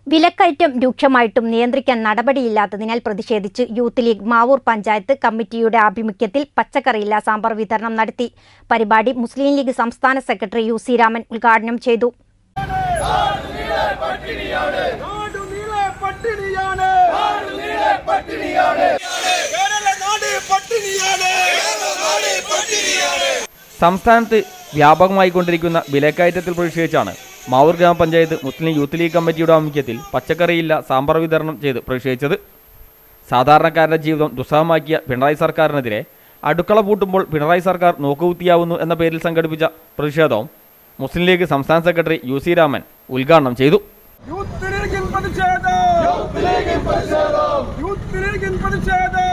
വിലക്കയറ്റം രൂക്ഷമായിട്ടും നിയന്ത്രിക്കാൻ നടപടിയില്ലാത്തതിനാൽ പ്രതിഷേധിച്ച് യൂത്ത് ലീഗ് മാവൂർ പഞ്ചായത്ത് കമ്മിറ്റിയുടെ ആഭിമുഖ്യത്തിൽ പച്ചക്കറിയില്ല സാമ്പാർ വിതരണം നടത്തി പരിപാടി മുസ്ലിം ലീഗ് സംസ്ഥാന സെക്രട്ടറി യു സി രാമൻ ഉദ്ഘാടനം ചെയ്തു നാടുനീളെ പട്ടിണിയാണ് കേരള നാട് പട്ടിണിയാണ് സംസ്ഥാനത്ത് വ്യാപകമായിക്കൊണ്ടിരിക്കുന്ന വിലക്കയറ്റത്തിൽ പ്രതിഷേധിച്ചാണ് മാവൂർ ഗ്രാമപഞ്ചായത്ത് മുസ്ലിം യൂത്ത് ലീഗ് കമ്മിറ്റിയുടെ ആഭിമുഖ്യത്തിൽ പച്ചക്കറിയില്ല സാമ്പാർ വിതരണം ചെയ്ത് പ്രതിഷേധിച്ചത് സാധാരണക്കാരുടെ ജീവിതം ദുസ്സഹമാക്കിയ പിണറായി സർക്കാരിനെതിരെ അടുക്കള പൂട്ടുമ്പോൾ പിണറായി സർക്കാർ നോക്കുകുത്തിയാവുന്നു എന്ന പേരിൽ സംഘടിപ്പിച്ച പ്രതിഷേധവും മുസ്ലിം ലീഗ് സംസ്ഥാന സെക്രട്ടറി യു സി രാമൻ ഉദ്ഘാടനം ചെയ്തു യൂത്ത് ലീഗിൻ പ്രതിഷേധം യൂത്ത് ലീഗിൻ പ്രതിഷേധം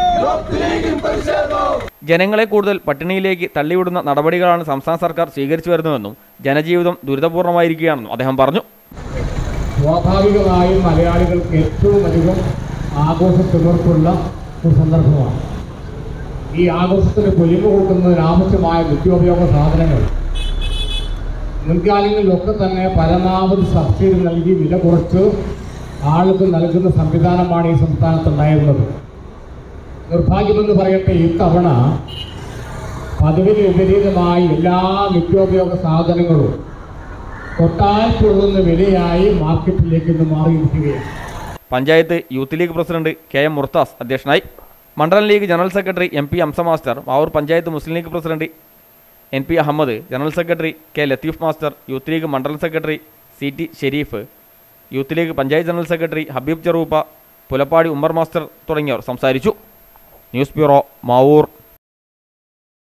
ജനങ്ങളെ കൂടുതൽ പട്ടിണിയിലേക്ക് തള്ളിവിടുന്ന നടപടികളാണ് സംസ്ഥാന സർക്കാർ സ്വീകരിച്ചു വരുന്നതെന്നും ജനജീവിതം ദുരിതപൂർണ്ണമായിരിക്കുകയാണെന്നും അദ്ദേഹം പറഞ്ഞു സ്വാഭാവികമായും മലയാളികൾക്ക് ഏറ്റവും അധികം ആഘോഷ തിമിർപ്പുള്ള ഒരു സന്ദർഭമാണ് ഈ ആഘോഷത്തിന് പൊലിമ കൂട്ടുന്നതിന് ആവശ്യമായ നിത്യോപയോഗ സാധനങ്ങൾ മുൻകാലങ്ങളിലൊക്കെ തന്നെ പരമാവധി സബ്സിഡി നൽകി വില കുറച്ച് ആൾക്ക് നൽകുന്ന സംവിധാനമാണ് ഈ സംസ്ഥാനത്തുണ്ടായിരുന്നത് നിർഭാഗ്യമെന്ന് പറയട്ടെ ഇത്തവണ പതിവിന് വിപരീതമായി എല്ലാ നിത്യോപയോഗ സാധനങ്ങളും കൊട്ടാൽ കൊള്ളുന്ന വിലയായി മാർക്കറ്റിലേക്ക് ഇന്ന് മാറിയിരിക്കുകയാണ് panchayat Youth League president K M Murtaza അധ്യക്ഷനായി മണ്ഡലം League general secretary M P Hamza master Mavoor panchayat Muslim League president N P Ahammed general secretary K Latheef master Youth League മണ്ഡലം secretary C T Shareef Youth League panchayat general secretary Habeeb Cheroopa Pulappadi Ummer master തുടങ്ങിയവർ സംസാരിച്ചു ന്യൂസ് ബ്യൂറോ മാവൂർ